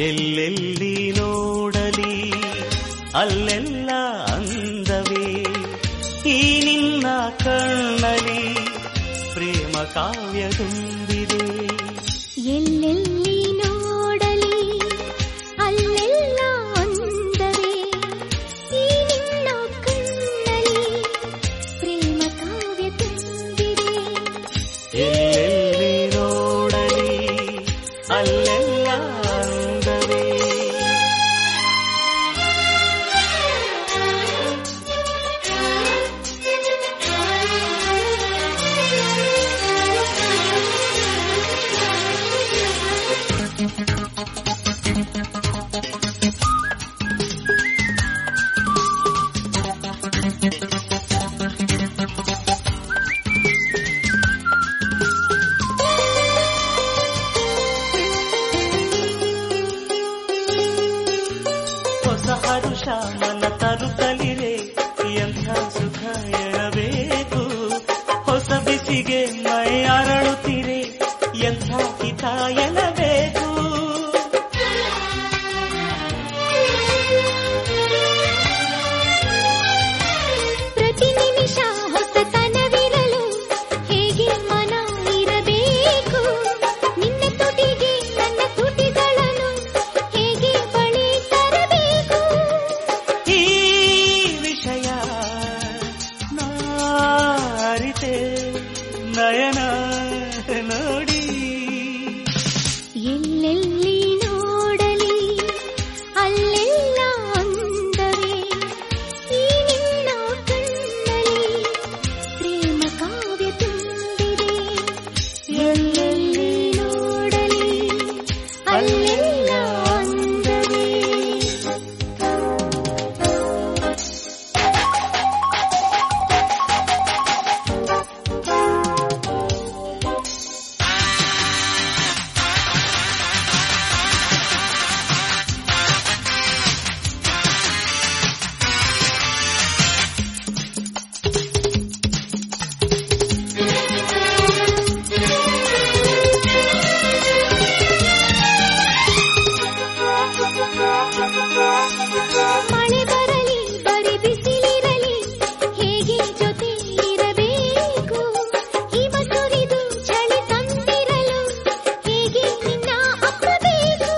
ಎಲ್ಲೆಲ್ಲಿ ನೋಡಲಿ ಅಲ್ಲೆಲ್ಲ ಅಂದವೇ ಈ ನಿನ್ನ ಕಣ್ಣಲಿ ಪ್ರೇಮ ಕಾವ್ಯ ತುಂಬಿದೆ ಎಲ್ಲೆಲ್ಲಿ ನೋಡಲಿ ಅಲ್ಲೆಲ್ಲ ಅಂದವೇ ಈ ನಿನ್ನ ಕಣ್ಣಲ್ಲಿ ಪ್ರೇಮ ಕಾವ್ಯ ತುಂಬಿದೆ ಎಲ್ಲೆಲ್ಲಿ ನೋಡಲಿ ಅಲ್ಲೆಲ್ಲ ಅಂದವೇ ಹೊಸ ಹರುಷ ಮನ ತರುತ್ತಲಿರೆ ಎಂಥ ಸುಖ ಎಳಬೇಕು ಹೊಸ ಬಿಸಿಗೆ ಮೈ ಅರಳುತ್ತಿರೆ ಎಂಥ ಹಿತ ಎಳಬೇಕು ಪ್ರತಿ ನಿಮಿಷ ಹೊಸತನವಿರಲು ಹೇಗೆ ಮನ ಇರಬೇಕು ನಿನ್ನ ತುಟಿಗೆ ನನ್ನ ತುಟಿಗಳನ್ನು ಹೇಗೆ ಬಳಿ ತರಬೇಕು ಈ ವಿಷಯ ನಾರಿತೆ ನಯನ ನೋಡಿ ಎಲ್ಲೆಲ್ಲಿ ನೋಡಲಿ ಅಲ್ಲೆಲ್ಲ ಅಂದವೇ ಈ ನಿನ್ನ ಕಣ್ಣಲ್ಲಿ ಪ್ರೇಮ ಕಾವ್ಯ ತುಂಬಿದೆ ಎಲ್ಲೆಲ್ಲಿ ನೋಡಲಿ ಅಲ್ಲೆಲ್ಲ ಅಂದವೇ ಮಳೆ ಬರಲಿ ಬರಿ ಬಿಸಿಲಿರಲಿ ಹೇಗೆ ಜೊತೆ ಇರಬೇಕು ಹಿಮ ಸುರಿದು ಚಳಿ ತಂದಿರಲು ಹೇಗೆ ನಿನ್ನ ಅಪ್ಪಬೇಕು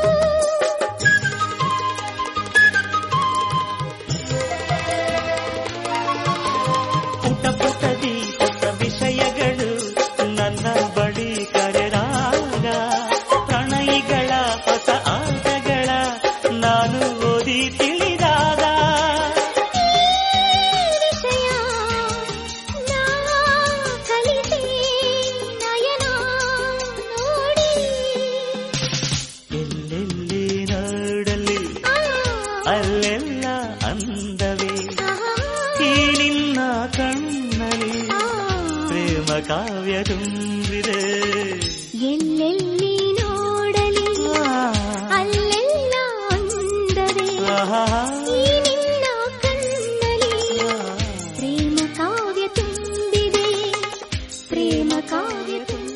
ಪುಟ ಪುಟದಿ ಹೊಸ ವಿಷಯಗಳು ನನ್ನ ಬಳಿ ಕರೆದಾಗ ಪ್ರಣಯಿಗಳ ಹೊಸ ಆಟಗಳ ನಾನು ಓದಿ ತಿಳಿದಾಗ ವಿಷಯ ನಾ ಕಲಿತೆ ನಯನ ನೋಡಿ ಎಲ್ಲೆಲ್ಲಿ ನೋಡಲಿ ಆ, ಅಲ್ಲೆಲ್ಲ ಅಂದವೇ ಆಹಾ, ಈ ನಿನ್ನ ಕಣ್ಣಲ್ಲಿ ಆ. ಪ್ರೇಮ ಕಾವ್ಯ ತುಂಬಿದೆ ಎಲ್ಲೆಲ್ಲಿ ನೋಡಲಿ ಅಲ್ಲೆಲ್ಲ ಅಂದವೇ ಆಹಾ ಈ ನಿನ್ನ ಕಣ್ಣಲ್ಲಿ ಪ್ರೇಮ ಕಾವ್ಯ ತುಂಬಿದೆ ಪ್ರೇಮ ಕಾವ್ಯ ತುಂಬಿದೆ